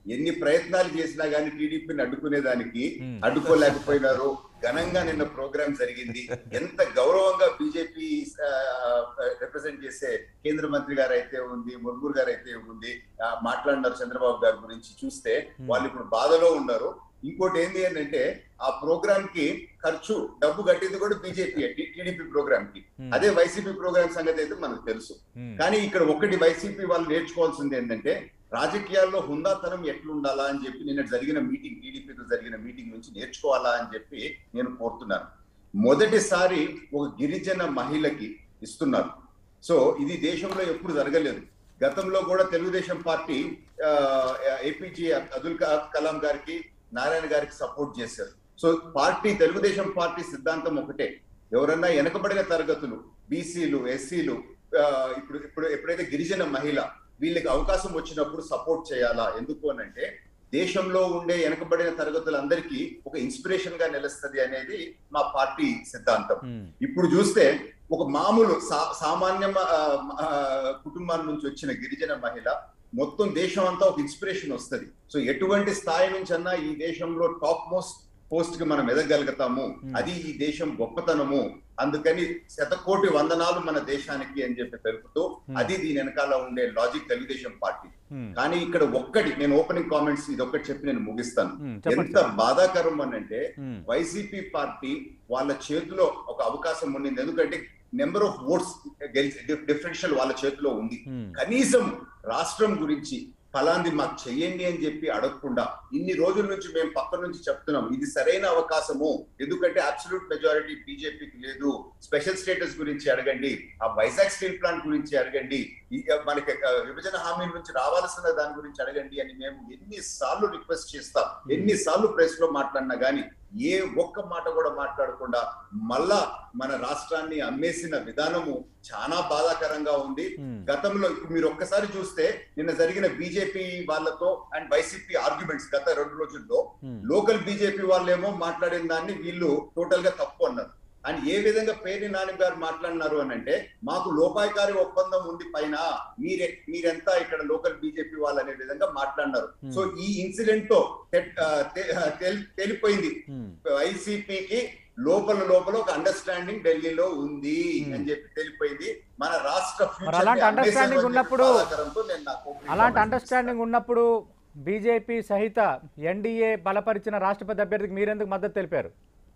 ఎన్ని ప్రయత్నాలు చేసినా గానీ టీడీపీని అడ్డుకునేదానికి Hmm. అడ్డుకోలేకపోయినారు ఘనంగా నిన్న ప్రోగ్రామ్ జరిగింది ఎంత గౌరవంగా బీజేపీ రిప్రజెంట్ చేసే కేంద్ర మంత్రి గారు అయితే ఉంది ముర్మూర్ గారు అయితే ఉంది ఆ, మాట్లాడినారు చంద్రబాబు గారి గురించి చూస్తే వాళ్ళు ఇప్పుడు బాధలో ఉన్నారు ఇంకోటి ఏంది ఏంటంటే ఆ ప్రోగ్రామ్ కి ఖర్చు డబ్బు కట్టింది కూడా బీజేపీ టీడీపీ ప్రోగ్రామ్ కి Hmm. అదే వైసీపీ ప్రోగ్రామ్ సంగతి అయితే మనకు తెలుసు Hmm. కానీ ఇక్కడ ఒకటి వైసీపీ వాళ్ళు నేర్చుకోవాల్సింది ఏంటంటే రాజకీయాల్లో హుందాతనం ఎట్లుండాలా అని చెప్పి నిన్న జరిగిన మీటింగ్ టీడీపీతో జరిగిన మీటింగ్ నుంచి నేర్చుకోవాలా అని చెప్పి నేను కోరుతున్నాను మొదటిసారి ఒక గిరిజన మహిళకి ఇస్తున్నారు సో ఇది దేశంలో ఎప్పుడు జరగలేదు గతంలో కూడా తెలుగుదేశం పార్టీ ఏపీజే అబ్దుల్ క- కలాం గారికి నారాయణ గారికి సపోర్ట్ చేశారు సో పార్టీ తెలుగుదేశం పార్టీ సిద్ధాంతం ఒకటే ఎవరన్నా వెనకబడిన తరగతులు బీసీలు ఎస్సీలు ఇప్పుడు ఇప్పుడు ఎప్పుడైతే గిరిజన మహిళ వీళ్ళకి అవకాశం వచ్చినప్పుడు సపోర్ట్ చేయాలా ఎందుకు అని అంటే దేశంలో ఉండే వెనకబడిన తరగతులందరికీ ఒక ఇన్స్పిరేషన్ గా నిలుస్తుంది అనేది మా పార్టీ సిద్ధాంతం Hmm. ఇప్పుడు చూస్తే ఒక మామూలు సా- సామాన్య మ- ఆ, ఆ, కుటుంబాల నుంచి వచ్చిన గిరిజన మహిళ మొత్తం దేశం అంతా ఒక ఇన్స్పిరేషన్ వస్తది సో ఎటువంటి స్థాయి నుంచి అన్నా ఈ దేశంలో టాప్ మోస్ట్ పోస్ట్ కి మనం ఎదగలుగుతాము అది ఈ దేశం గొప్పతనము అందుకని శతకోటి వందనాలు మన దేశానికి అని చెప్పి తెలుపుతూ అది దీని వెనకాల ఉండే లాజిక్ తెలుగుదేశం పార్టీ Hmm. కానీ ఇక్కడ ఒక్కటి నేను ఓపెనింగ్ కామెంట్స్ ఇది ఒక్కటి చెప్పి నేను ముగిస్తాను Hmm. చెప్పండి ఎంత బాధాకరం అని అంటే Hmm. వైసీపీ పార్టీ వాళ్ళ చేతిలో ఒక అవకాశం ఉండింది ఎందుకంటే నెంబర్ ఆఫ్ ఓట్స్ డిఫరెన్షియల్ వాళ్ళ చేతిలో ఉంది Hmm. కనీసం రాష్ట్రం గురించి ఫలాంది మాకు చెయ్యండి అని చెప్పి అడగకుండా ఇన్ని రోజుల నుంచి మేము పక్క నుంచి చెప్తున్నాం ఇది సరైన అవకాశము ఎందుకంటే అబ్సల్యూట్ మెజారిటీ బీజేపీకి లేదు స్పెషల్ స్టేటస్ గురించి అడగండి ఆ వైజాగ్ స్టీల్ ప్లాంట్ గురించి అడగండి ఈ, ఆ, మనకి ఆ, విభజన హామీ నుంచి రావాల్సిన దాని గురించి అడగండి అని మేము ఎన్ని సార్లు రిక్వెస్ట్ చేస్తాం ఎన్ని సార్లు ప్రెస్ లో మాట్లాడినా గానీ ఏ ఒక్క మాట కూడా మాట్లాడకుండా మళ్ళా మన రాష్ట్రాన్ని అమ్మేసిన విధానము చాలా బాధాకరంగా ఉంది Hmm. గతంలో ఇప్పుడు మీరు ఒక్కసారి చూస్తే నిన్న జరిగిన బీజేపీ వాళ్ళతో అండ్ వైసీపీ ఆర్గ్యుమెంట్స్ గత రెండు రోజుల్లో Hmm. లోకల్ బీజేపీ వాళ్ళేమో మాట్లాడిన దాన్ని వీళ్ళు టోటల్ గా తప్పు అన్నారు అండ్ ఏ విధంగా పేర్ని నాని గారు మాట్లాడినారు అని అంటే మాకు లోపాయకారి ఒప్పందం ఉంది పైన మీరే మీరెంతా ఇక్కడ లోకల్ బీజేపీ వాళ్ళు అనే విధంగా మాట్లాడినారు Hmm. సో ఈ ఇన్సిడెంట్ తో తె- ఆ, తె- ఆ, తెలి- తెలిపోయింది Hmm. వైసీపీకి లోపల లోపల ఒక అండర్స్టాండింగ్ ఢిల్లీలో ఉంది Hmm. అని చెప్పి తెలిపోయింది మన రాష్ట్ర future మరి అలాంటి ని understanding అమ్మేశారు అని చెప్పి ఉన్నప్పుడు బాధాకరంతో నేను నా opening అలాంటి comments అండర్స్టాండింగ్ ఉన్నప్పుడు బీజేపీ సహిత ఎన్డీఏ బలపరిచిన రాష్ట్రపతి అభ్యర్థికి మీరెందుకు మద్దతు తెలిపారు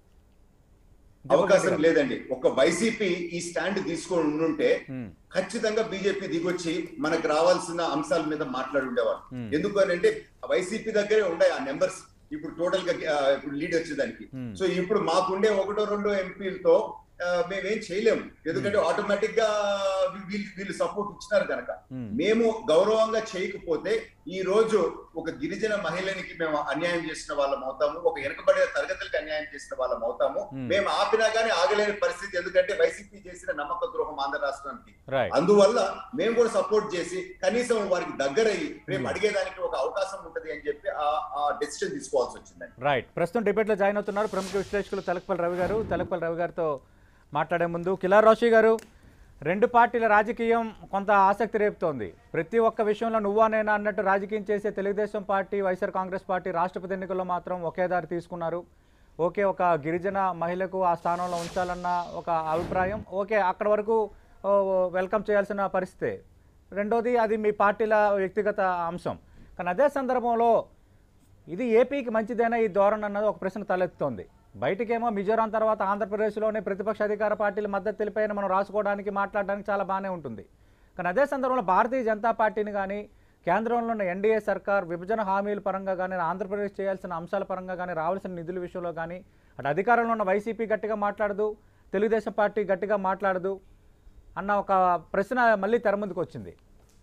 అవకాశం లేదండి ఒక వైసీపీ ఈ స్టాండ్ తీసుకొని ఉండుంటే Hmm. ఖచ్చితంగా బీజేపీ దిగొచ్చి మనకు రావాల్సిన అంశాల మీద మాట్లాడి ఉండేవారు Hmm. ఎందుకు అని అంటే వైసీపీ దగ్గరే ఉన్నాయి ఆ నెంబర్స్ ఇప్పుడు టోటల్ గా ఆ, ఇప్పుడు లీడ్ వచ్చేదానికి Hmm. సో ఇప్పుడు మాకుండే ఒకటో రెండో ఎంపీలతో మేమేం చేయలేము ఎందుకంటే ఆటోమేటిక్ గా వీళ్ళు వీళ్ళు సపోర్ట్ ఇచ్చినారు కనుక Hmm. మేము గౌరవంగా చేయకపోతే ఈ రోజు ఒక గిరిజన మహిళనికి మేము అన్యాయం చేసిన వాళ్ళం అవుతాము ఒక వెనుకబడిన తరగతులకు అన్యాయం చేసిన వాళ్ళం అవుతాము Hmm. మేము ఆపినా కానీ ఆగలేని పరిస్థితి ఎందుకంటే వైసీపీ చేసిన నమ్మక ద్రోహం ఆంధ్ర రాష్ట్రానికి రైట్ అందువల్ల మేము కూడా సపోర్ట్ చేసి కనీసం వారికి దగ్గరయ్యి రేపు అడిగేదానికి ఒక అవకాశం ఉంటది అని చెప్పి ఆ- ఆ డెసిషన్ తీసుకోవాల్సి వచ్చిందండి రైట్ ప్రస్తుతం డిబేట్లో జాయిన్ అవుతున్నారు ప్రముఖ విశ్లేషకులు తెలకపల్లి రవి గారు తెలకపల్లి రవి గారితో మాట్లాడే ముందు కిలార్ రోషి గారు రెండు పార్టీల రాజకీయం కొంత ఆసక్తి రేపుతోంది ప్రతి ఒక్క విషయంలో నువ్వా నేనా అన్నట్టు రాజకీయం చేసే తెలుగుదేశం పార్టీ వైఎస్ఆర్ కాంగ్రెస్ పార్టీ రాష్ట్రపతి ఎన్నికల్లో మాత్రం ఒకే దారి తీసుకున్నారు ఓకే ఒక గిరిజన మహిళకు ఆ స్థానంలో ఉంచాలన్న ఒక అభిప్రాయం ఓకే అక్కడ వరకు ఓ, వెల్కమ్ చేయాల్సిన పరిస్థితే రెండోది అది మీ పార్టీల వ్యక్తిగత అంశం కానీ అదే సందర్భంలో ఇది ఏపీకి మంచిదేనా ఈ ధోరణి అన్నది ఒక ప్రశ్న తలెత్తుతోంది బయటకేమో మిజోరాం తర్వాత ఆంధ్రప్రదేశ్లోనే ప్రతిపక్ష అధికార పార్టీల మద్దతు తెలిపైన మనం రాసుకోవడానికి మాట్లాడడానికి చాలా బాగానే ఉంటుంది కానీ అదే సందర్భంలో భారతీయ జనతా పార్టీని కానీ కేంద్రంలో ఉన్న ఎన్డీఏ సర్కార్ విభజన హామీల పరంగా కానీ ఆంధ్రప్రదేశ్ చేయాల్సిన అంశాల పరంగా కానీ రావాల్సిన నిధుల విషయంలో కానీ అటు అధికారంలో ఉన్న వైసీపీ గట్టిగా మాట్లాడదు తెలుగుదేశం పార్టీ గట్టిగా మాట్లాడదు అన్న ఒక ప్రశ్న మళ్ళీ తెర ముందుకు వచ్చింది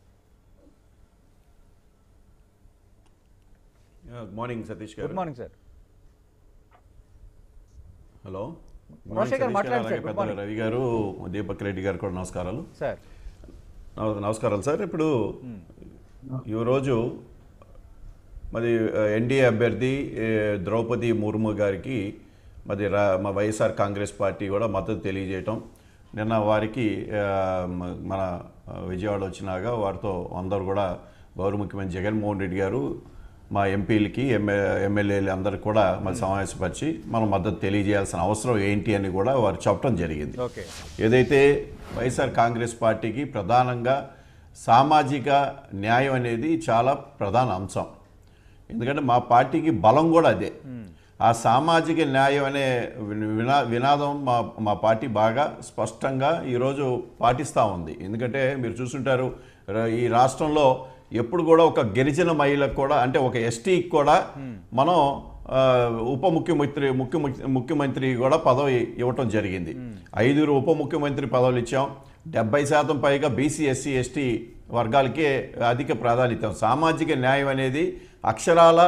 good morning Satish garu good morning sir hello Roshe garu మాట్లాడండి సార్, అలాగే గుడ్ పెద్దలు మార్నింగ్. రవి గారు దీపక్ రెడ్డి గారు కూడా నమస్కారాలు సార్ నమ- నమస్కారాలు సార్ ఇప్పుడు ఈరోజు మరి ఎన్డీఏ అభ్యర్థి ఏ, ద్రౌపది ముర్ము గారికి మరి రా మా వైఎస్ఆర్ కాంగ్రెస్ పార్టీ కూడా మద్దతు తెలియజేయటం నిన్న వారికి ఆ, మ- మన ఆ, విజయవాడ వచ్చినాక వారితో అందరూ కూడా గౌరవ ముఖ్యమంత్రి జగన్మోహన్ రెడ్డి గారు మా ఎంపీలకి ఎంఏ ఎమ్మెల్యేలు అందరికి కూడా మరి సమావేశపరిచి మనం మద్దతు తెలియజేయాల్సిన అవసరం ఏంటి అని కూడా వారు చెప్పడం జరిగింది ఓకే ఏదైతే వైఎస్ఆర్ కాంగ్రెస్ పార్టీకి ప్రధానంగా సామాజిక న్యాయం అనేది చాలా ప్రధాన అంశం ఎందుకంటే మా పార్టీకి బలం కూడా అదే ఆ సామాజిక న్యాయం అనే వినా వినాదం మా మా పార్టీ బాగా స్పష్టంగా ఈరోజు పాటిస్తూ ఉంది ఎందుకంటే మీరు చూసుంటారు ర- ఈ రాష్ట్రంలో ఎప్పుడు కూడా ఒక గిరిజన మహిళకు కూడా అంటే ఒక ఎస్టీకి కూడా మనం ఆ, ఉప ముఖ్యమంత్రి ముఖ్య ముఖ్యమంత్రి కూడా పదవి ఇవ్వటం జరిగింది ఐదుగురు ఉప ముఖ్యమంత్రి పదవులు ఇచ్చాం డెబ్బై శాతం పైగా బీసీ ఎస్సీ ఎస్టీ వర్గాలకే అధిక ప్రాధాన్యత సామాజిక న్యాయం అనేది అక్షరాల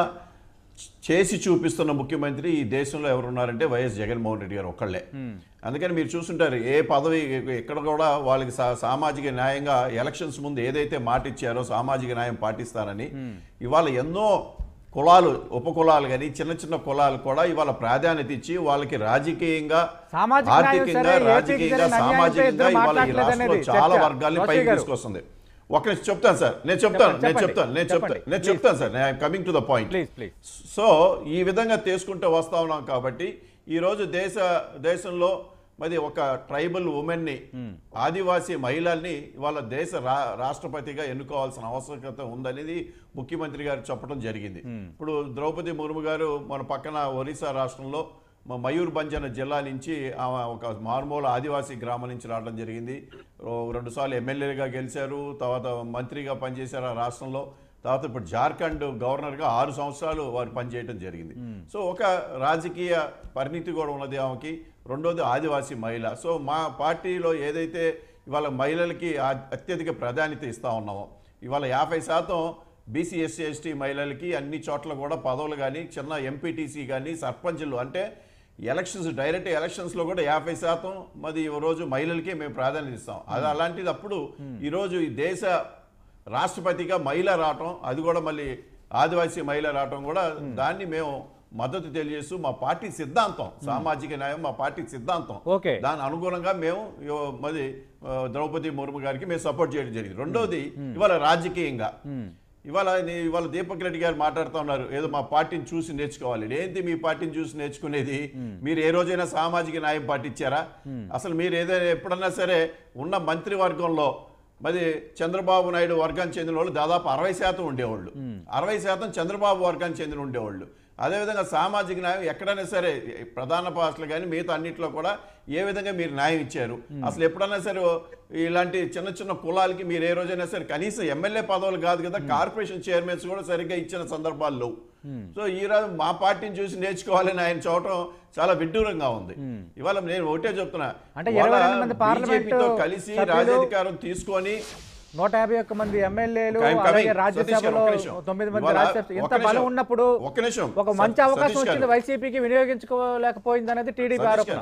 చేసి చూపిస్తున్న ముఖ్యమంత్రి ఈ దేశంలో ఎవరున్నారంటే వైఎస్ జగన్మోహన్ రెడ్డి గారు ఒక్కళ్ళే అందుకని మీరు చూస్తుంటారు ఏ పదవి ఎక్కడ కూడా వాళ్ళకి సా- సామాజిక న్యాయంగా ఎలక్షన్స్ ముందు ఏదైతే మాట ఇచ్చారో సామాజిక న్యాయం పాటిస్తారని ఇవాళ ఎన్నో కులాలు ఉపకులాలు కానీ చిన్న చిన్న కులాలు కూడా ఇవాళ ప్రాధాన్యత ఇచ్చి వాళ్ళకి రాజకీయంగా సామాజిక న్యాయం ఆర్థికంగా సరే, ఏపీకి రాజకీయంగా జరిగిన అన్యాయంపై సామాజికంగా ఇద్దరు ఇవాళ ఈ మాట్లాడలేదు రాష్ట్రంలో అనేది చాలా చర్చ. వర్గాల్ని రోషయ్య పైకి గారు. తీసుకొస్తుంది ఒక నిమిషం చెప్తాను సార్ నేను చెప్తాను నేను చెప్పండి, చెప్తాను నేను చెప్తాను చెప్పండి. నేను Please. చెప్తాను సార్ నేను coming to the point please please so ఈ విధంగా తీసుకుంటూ వస్తా ఉన్నాం కాబట్టి ఈరోజు దేశ దేశంలో మరి ఒక ట్రైబల్ ఉమెన్ని ఆదివాసీ మహిళల్ని వాళ్ళ దేశ రా రాష్ట్రపతిగా ఎన్నుకోవాల్సిన అవసరత ఉందనేది ముఖ్యమంత్రి గారు చెప్పడం జరిగింది ఇప్పుడు ద్రౌపది ముర్ము గారు మన పక్కన ఒరిస్సా రాష్ట్రంలో మా మయూర్ బంజన జిల్లా నుంచి ఆమె ఒక మారుమూల ఆదివాసీ గ్రామం నుంచి రావడం జరిగింది ఓ రెండుసార్లు ఎమ్మెల్యేగా గెలిచారు తర్వాత మంత్రిగా పనిచేశారు ఆ రాష్ట్రంలో తర్వాత ఇప్పుడు జార్ఖండ్ గవర్నర్గా ఆరు సంవత్సరాలు వారు పనిచేయడం జరిగింది సో ఒక రాజకీయ పరిణితి కూడా ఉన్నది ఆమెకి రెండోది ఆదివాసీ మహిళ సో మా పార్టీలో ఏదైతే ఇవాళ మహిళలకి ఆ- అత్యధిక ప్రాధాన్యత ఇస్తా ఉన్నామో ఇవాళ యాభై శాతం బీసీ ఎస్సీ ఎస్టీ మహిళలకి అన్ని చోట్ల కూడా పదవులు కానీ చిన్న ఎంపీటీసీ కానీ సర్పంచులు అంటే ఎలక్షన్స్ డైరెక్ట్ ఎలక్షన్స్లో కూడా యాభై శాతం మరి ఈ రోజు మహిళలకే మేము ప్రాధాన్యత ఇస్తాం అది అలాంటిది అప్పుడు ఈరోజు ఈ దేశ రాష్ట్రపతిగా మహిళ రావటం అది కూడా మళ్ళీ ఆదివాసీ మహిళ రావటం కూడా దాన్ని మేము మద్దతు తెలియజేస్తూ మా పార్టీ సిద్ధాంతం సామాజిక న్యాయం మా పార్టీ సిద్ధాంతం ఓకే. దాని అనుగుణంగా మేము యో- మరి ఆ, ద్రౌపది ముర్ము గారికి మేము సపోర్ట్ చేయడం జరిగింది రెండోది ఇవాళ రాజకీయంగా ఇవాళ నీ- ఇవాళ దీపక్ రెడ్డి గారు మాట్లాడుతూ ఉన్నారు ఏదో మా పార్టీని చూసి నేర్చుకోవాలి ఏంటి మీ పార్టీని చూసి నేర్చుకునేది మీరు ఏ రోజైనా సామాజిక న్యాయం పాటించారా అసలు మీరు ఏదైనా ఎప్పుడన్నా సరే ఉన్న మంత్రివర్గంలో మరి చంద్రబాబు నాయుడు వర్గానికి చెందిన వాళ్ళు దాదాపు అరవై శాతం ఉండేవాళ్ళు అరవై శాతం చంద్రబాబు వర్గానికి చెందిన ఉండేవాళ్ళు అదేవిధంగా సామాజిక న్యాయం ఎక్కడైనా సరే ప్రధాన పాస్టులు కానీ మిగతా అన్నింటిలో కూడా ఏ విధంగా మీరు న్యాయం ఇచ్చారు అసలు ఎప్పుడైనా సరే ఇలాంటి చిన్న చిన్న కులాలకి మీరు ఏ రోజైనా సరే కనీసం ఎమ్మెల్యే పదవులు కాదు కదా కార్పొరేషన్ చైర్మన్స్ కూడా సరిగ్గా ఇచ్చిన సందర్భాలు లేవు సో ఈ రోజు మా పార్టీని చూసి నేర్చుకోవాలని ఆయన చూడటం చాలా విడ్డూరంగా ఉంది ఇవాళ నేను ఒకటే చెప్తున్నా అంటే వాళ్ళ 22 మంది పార్లమెంటు BJP తో కలిసి సభ్యులు- రాజ్యాధికారం తీసుకొని నూట యాభై ఒక్క మంది ఎమ్మెల్యేలు Come, coming. అలాగే సతీష్ గారు, రాజ్యసభలో ఒక్క నిమిషం. తొమ్మిది మంది ఇవాళ రాజ్యసభ ఇంత ఒక్క బలం నిమిషం. ఉన్నప్పుడు ఒక్క నిమిషం. ఒక మంచి సతీష్ అవకాశం గారు. వచ్చింది వైసీపీకి వినియోగించుకోలేకపోయింది అనేది టీడీపీ సతీష్ ఆరోపణ గారు.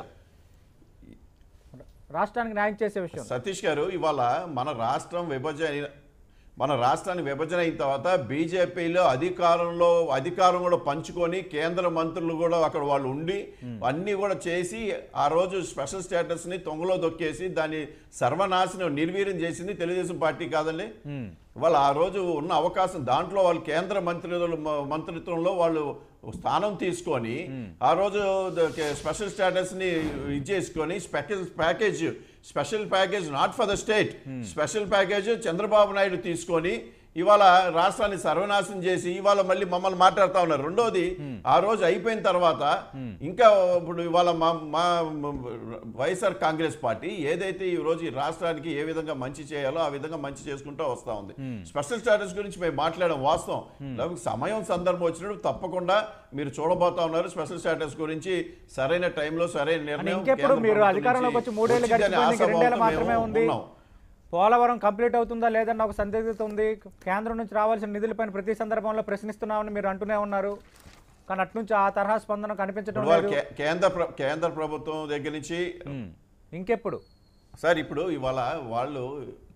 రాష్ట్రానికి న్యాయం చేసే విషయం సతీష్ గారు ఇవాళ మన రాష్ట్రం విభజన మన రాష్ట్రాన్ని విభజన అయిన తర్వాత బీజేపీలో అధికారంలో అధికారం కూడా పంచుకొని కేంద్ర మంత్రులు కూడా అక్కడ వాళ్ళు ఉండి అన్నీ కూడా చేసి ఆ రోజు స్పెషల్ స్టేటస్ని తొంగలో దొక్కేసి దాన్ని సర్వనాశనం నిర్వీర్యం చేసింది తెలుగుదేశం పార్టీ కాదండి వాళ్ళ ఆ రోజు ఉన్న అవకాశం దాంట్లో వాళ్ళు కేంద్ర మంత్రులు మంత్రిత్వంలో వాళ్ళు స్థానం తీసుకొని ఆ రోజు ద- కే- స్పెషల్ స్టేటస్ ని ఇది చేసుకొని special package special package not for the state special package Chandrababu Naidu తీసుకొని ఇవాళ రాష్ట్రాన్ని సర్వనాశనం చేసి ఇవాళ మళ్ళీ మమ్మల్ని మాట్లాడుతా ఉన్నారు రెండోది ఆ రోజు అయిపోయిన తర్వాత ఇంకా ఇప్పుడు ఇవాళ మా మా వైఎస్ఆర్ కాంగ్రెస్ పార్టీ ఏదైతే ఈ రోజు ఈ రాష్ట్రానికి ఏ విధంగా మంచి చేయాలో ఆ విధంగా మంచి చేసుకుంటూ వస్తా ఉంది స్పెషల్ స్టాటస్ గురించి మేము మాట్లాడడం వాస్తవం లేకపోతే సమయం సందర్భం వచ్చినప్పుడు తప్పకుండా మీరు చూడబోతా ఉన్నారు స్పెషల్ స్టాటస్ గురించి సరైన టైంలో సరైన నిర్ణయం ఇంకెప్పుడు కేంద్ర మీరు ప్రభుత్వం అధికారంలోకి వచ్చి నుంచి మూడేళ్ళు వచ్చిందనే గడిచిపోయింది ఇంకా రెండేళ్ళు ఆశాభావంతో మాత్రమే మేము ఉంది ఉన్నాం. పోలవరం కంప్లీట్ అవుతుందా లేదన్న ఒక సందిగ్ధత ఉంది కేంద్రం నుంచి రావాల్సిన నిధులపైన ప్రతి సందర్భంలో ప్రశ్నిస్తున్నామని మీరు అంటూనే ఉన్నారు కానీ అట్నుంచి ఆ తరహా స్పందన కనిపించడం ఇప్పుడు వారు లేదు కే- కేంద్ర ప్ర- కేంద్ర ప్రభుత్వం దగ్గర నుంచి ఉమ్. ఇంకెప్పుడు సార్ ఇప్పుడు ఇవాళ వాళ్ళు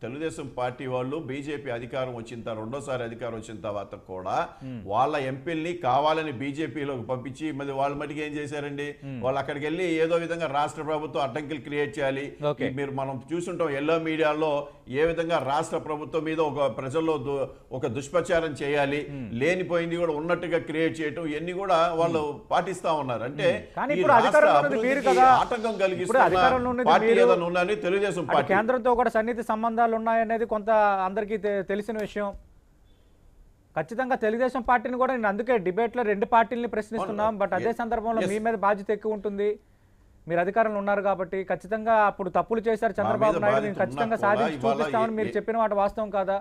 తెలుగుదేశం పార్టీ వాళ్ళు బీజేపీ అధికారం వచ్చిన తర్వాత రెండోసారి అధికారం వచ్చిన తర్వాత కూడా వాళ్ళ ఎంపీల్ని కావాలని బీజేపీలోకి పంపించి మరి వాళ్ళ మటుకు ఏం చేశారండి వాళ్ళు అక్కడికి వెళ్ళి ఏదో విధంగా రాష్ట్ర ప్రభుత్వం అడ్డంకులు క్రియేట్ చేయాలి Okay. ఈ మీరు మనం చూసుంటాం ఎల్లో మీడియాలో ఏ విధంగా రాష్ట్ర ప్రభుత్వం మీద ఒక ప్రజల్లో దు- ఒక దుష్ప్రచారం చేయాలి లేనిపోయింది కూడా ఉన్నట్టుగా క్రియేట్ చేయటం ఇవన్నీ కూడా వాళ్ళు పాటిస్తా ఉన్నారు అంటే కానీ ఈ ఇప్పుడు రాష్ట్ర అధికారంలో ఉన్నది మీరు అభివృద్ధికి కదా. ఆటంకం ఇప్పుడు కలిగిస్తున్న అధికారంలో ఉన్నది పార్టీ మీరు. ఏదైనా ఉందని తెలుగుదేశం అటు పార్టీ కేంద్రంతో కూడా సన్నిహిత సంబంధాలు ఉన్నాయనేది కొంత అందరికీ తె- తెలిసిన విషయం ఖచ్చితంగా తెలుగుదేశం పార్టీని కూడా నేను అందుకే డిబేట్లో రెండు పార్టీలని ప్రశ్నిస్తున్నాం బట్ అదే Yes. సందర్భంలో మీ Yes. మీద బాధ్యత ఎక్కువ ఉంటుంది మీరు అధికారంలో ఉన్నారు కాబట్టి ఖచ్చితంగా అప్పుడు తప్పులు చేశారు చంద్రబాబు మీద నాయుడు బాధ్యత మేము ఖచ్చితంగా ఉన్నా కూడా సాధించి ఇవాళ చూపిస్తామని ఏ- మీరు ఏ- చెప్పిన మాట వాస్తవం కాదా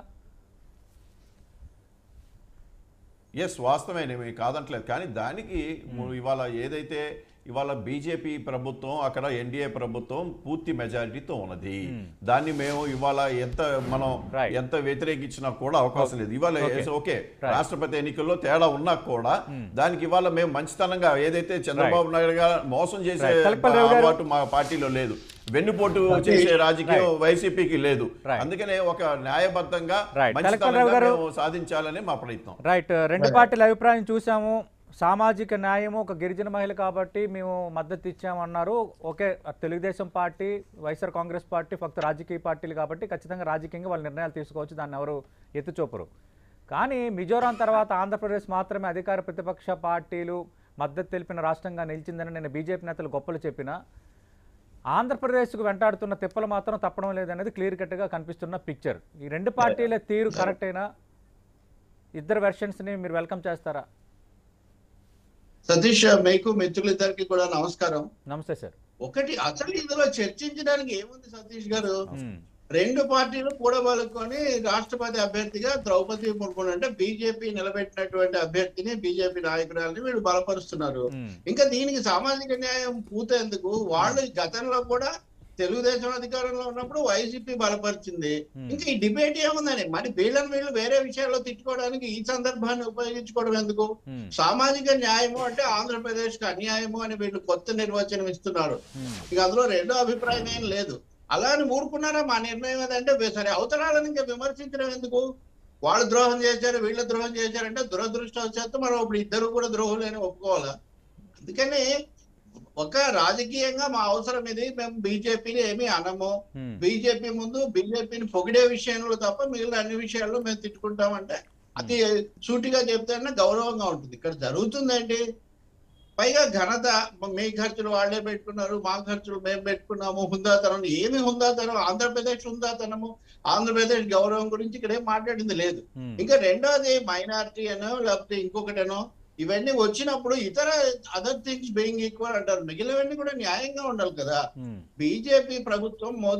ఎస్ వాస్తవమే నేను కాదంటలేదు కానీ దానికి ము- ఇవాళ ఏదైతే ఇవాళ బీజేపీ ప్రభుత్వం అక్కడ ఎన్డీఏ ప్రభుత్వం పూర్తి మెజారిటీతో ఉన్నది దాన్ని మేము ఇవాళ ఎంత మనం Right. ఎంత వ్యతిరేకించినా కూడా అవకాశం లేదు ఇవాళ Okay. yes, okay Right. రాష్ట్రపతి ఎన్నికల్లో తేడా ఉన్నా కూడా దానికి ఇవాళ మేము మంచితనంగా ఏదైతే చంద్రబాబు నాయుడు గారు మోసం చేసే Right. తలపల్లి రావు గారు. అలవాటు మా పార్టీలో లేదు వెన్నుపోటు చేసే రాజకీయం వైసీపీకి లేదు Right. అందుకనే ఒక న్యాయబద్ధంగా Right. తలపల్లి రావు మంచితనంగా గారు. మేము సాధించాలని మా ప్రయత్నం రైట్ రెండు పార్టీల అభిప్రాయం చూసాము సామాజిక న్యాయము ఒక గిరిజన మహిళ కాబట్టి మేము మద్దతు ఇచ్చామన్నారు okay Telugu Desam party YSR Congress party ఫక్త రాజకీయ పార్టీలు కాబట్టి ఖచ్చితంగా రాజకీయంగా వాళ్ళు నిర్ణయాలు తీసుకోవచ్చు దాన్ని ఎవరు ఎత్తుచూపరు కానీ మిజోరాం తర్వాత ఆంధ్రప్రదేశ్ మాత్రమే అధికార ప్రతిపక్ష పార్టీలు మద్దతు తెలిపిన రాష్ట్రంగా నిలిచిందని నేను బీజేపీ నేతలు గొప్పలు చెప్పినా ఆంధ్రప్రదేశ్కు వెంటాడుతున్న తిప్పలు మాత్రం తప్పడం లేదనేది క్లియర్ కట్గా కనిపిస్తున్న పిక్చర్ ఈ రెండు పార్టీల తీరు కరెక్టేనా ఇద్దరు వెర్షన్స్ని మీరు వెల్కమ్ చేస్తారా సతీష్ మీకు మిత్రులిద్దరికి కూడా నమస్కారం నమస్తే సార్ ఒకటి అసలు ఇందులో చర్చించడానికి ఏముంది సతీష్ గారు మ్మ్. రెండు పార్టీలు కూడబలుకొని రాష్ట్రపతి అభ్యర్థిగా ద్రౌపది ముర్ము అంటే బీజేపీ నిలబెట్టినటువంటి అభ్యర్థిని బీజేపీ నాయకురాలని వీళ్ళు బలపరుస్తున్నారు మ్మ్. ఇంకా దీనికి సామాజిక న్యాయం పూతేందుకు వాళ్ళు గతంలో కూడా తెలుగుదేశం అధికారంలో ఉన్నప్పుడు వైసీపీ బలపరిచింది Hmm. ఇంకా ఈ డిబేట్ ఏముందని మరి వీళ్ళని వీళ్ళు వేరే విషయాల్లో తిట్టుకోవడానికి ఈ సందర్భాన్ని ఉపయోగించుకోవడం ఎందుకు మ్మ్. సామాజిక న్యాయము అంటే ఆంధ్రప్రదేశ్ కి అన్యాయము అని వీళ్ళు కొత్త నిర్వచనం ఇస్తున్నారు మ్మ్. ఇక అందులో రెండో అభిప్రాయం ఏం లేదు అలా అని ఊరుకున్నారా మా నిర్ణయం ఏదంటే సరే అవతరాలను ఇంకా విమర్శించడం ఎందుకు వాళ్ళు ద్రోహం చేశారు వీళ్ళు ద్రోహం చేశారంటే దురదృష్టవశాత్తు మనం ఇప్పుడు ఇద్దరు కూడా ద్రోహులని ఒప్పుకోవాలా అందుకని ఒక రాజకీయంగా మా అవసరం ఇది మేము బీజేపీని ఏమీ అనము మ్మ్. బీజేపీ ముందు బీజేపీని పొగిడే విషయంలో తప్ప మిగిలిన అన్ని విషయాల్లో మేము తిట్టుకుంటామంటే అది సూటిగా చెప్తే గౌరవంగా ఉంటుంది ఇక్కడ జరుగుతుందండి పైగా ఘనత మీ ఖర్చులు వాళ్ళే పెట్టుకున్నారు మా ఖర్చులు మేము పెట్టుకున్నాము హుందాతనం ఏమి హుందాతనం ఆంధ్రప్రదేశ్ హుందాతనము ఆంధ్రప్రదేశ్ గౌరవం గురించి ఇక్కడ ఏం మాట్లాడింది లేదు మ్మ్. ఇంకా రెండోది మైనారిటీ అనో లేకపోతే ఇంకొకటనో ఇవన్నీ వచ్చినప్పుడు ఇతర అదర్ థింగ్స్ బీయింగ్ ఈక్వల్ అంటారు మిగిలినవన్నీ కూడా న్యాయంగా ఉండాలి కదా మ్మ్. బీజేపీ ప్రభుత్వం మోదీ